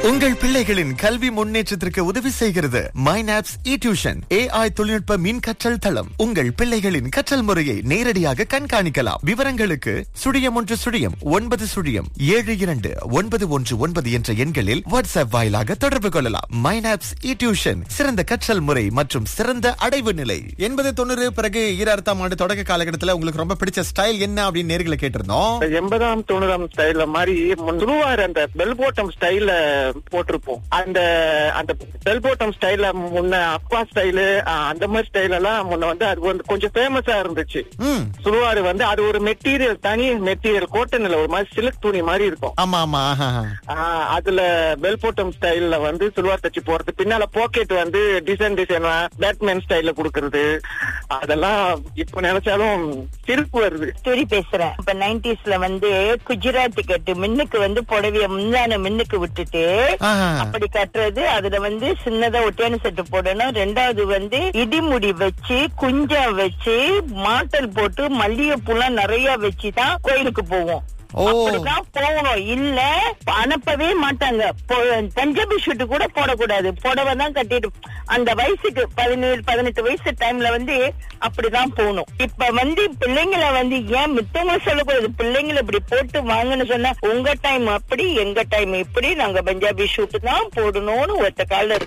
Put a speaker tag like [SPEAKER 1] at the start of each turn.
[SPEAKER 1] உங்கள் பிள்ளைகளின் கல்வி முன்னேற்றத்திற்கு உதவி செய்கிறது மைனாப்ஸ் இ டியூஷன் ஏஐ தொழில்நுட்ப மின் கற்றல் தளம் உங்கள் பிள்ளைகளின் கற்றல் முறையை நேரடியாக கண்காணிக்கலாம் விவரங்களுக்கு சுழியம் ஒன்று சுழியம் ஒன்பது சுழியம் ஏழு இரண்டு ஒன்பது ஒன்று ஒன்பது என்ற எண்களில் வாட்ஸ்அப் வாயிலாக தொடர்பு கொள்ளலாம் மைனாப்ஸ் இ டியூஷன் சிறந்த கற்றல் முறை மற்றும் சிறந்த அடைவு நிலை எண்பது தொண்ணூறு பிறகு ஈராயிரத்தாம் ஆண்டு தொடக்க காலகட்டத்தில் உங்களுக்கு ரொம்ப பிடிச்ச ஸ்டைல் என்ன அப்படின்னு நேர்களை கேட்டிருந்தோம்
[SPEAKER 2] எண்பதாம் தொண்ணூறாம் ஸ்டைல்ல மாதிரி முன்னுவார் அந்த பெல் போட்டம் ஸ்டைல்ல போட்டிருப்போம் அந்த அந்த பெல் போட்டம் ஸ்டைல்ல முன்ன அப்பா ஸ்டைலு அந்த மாதிரி ஸ்டைல் எல்லாம் முன்ன வந்து அது வந்து கொஞ்சம் ஃபேமஸா இருந்துச்சு
[SPEAKER 1] ம்
[SPEAKER 2] சுழுவாரு வந்து அது ஒரு மெட்டீரியல் தனி மெட்டீரியல் கோட்டன்ல ஒரு மாதிரி சில்க் துணி மாதிரி இருக்கும்
[SPEAKER 1] ஆமா ஆமா ஆஹா, ஆஹா.
[SPEAKER 2] ஆஹ் அதுல பெல் போட்டம் ஸ்டைல்ல வந்து சுல்வார் தச்சு போறது பின்னால பாக்கெட் வந்து டிசைன் டிசைன் பேட்மேன் ஸ்டைல்ல குடுக்கறது அதெல்லாம் இப்ப நினைச்சாலும் சிரிப்பு வருது
[SPEAKER 3] ஸ்டோரி பேசுறேன் இப்ப நைன்டிஸ்ல வந்து குஜராத்தி கட்டு மின்னுக்கு வந்து புடவைய முந்தான மின்னுக்கு விட்டுட்டு
[SPEAKER 1] ஆஹா.
[SPEAKER 3] அப்படி கட்டுறது அதுல வந்து சின்னதா ஒட்டியான செட்டு போடணும் ரெண்டாவது வந்து இடிமுடி வச்சு குஞ்சம் வச்சு மாட்டல் போட்டு மல்லிகைப்பூலாம் நிறைய வச்சுதான் கோயிலுக்கு போவோம்
[SPEAKER 1] ஓ.
[SPEAKER 3] அப்படிதான் போகணும் இல்ல அனுப்பவே மாட்டாங்க பொ- பஞ்சாபி ஷூட் கூட போடக்கூடாது புடவை தான் கட்டிட்டு அந்த வயசுக்கு பதினேழு பதினெட்டு வயசு டைம்ல வந்து அப்படிதான் போகணும் இப்ப வந்து பிள்ளைங்களை வந்து ஏன் மித்தவங்க சொல்லக்கூடாது பிள்ளைங்களை இப்படி போட்டு வாங்கன்னு சொன்னா உங்க டைம் அப்படி எங்க டைம் இப்படி நாங்க பஞ்சாபி ஷூட் தான் போடணும்னு ஒருத்த கால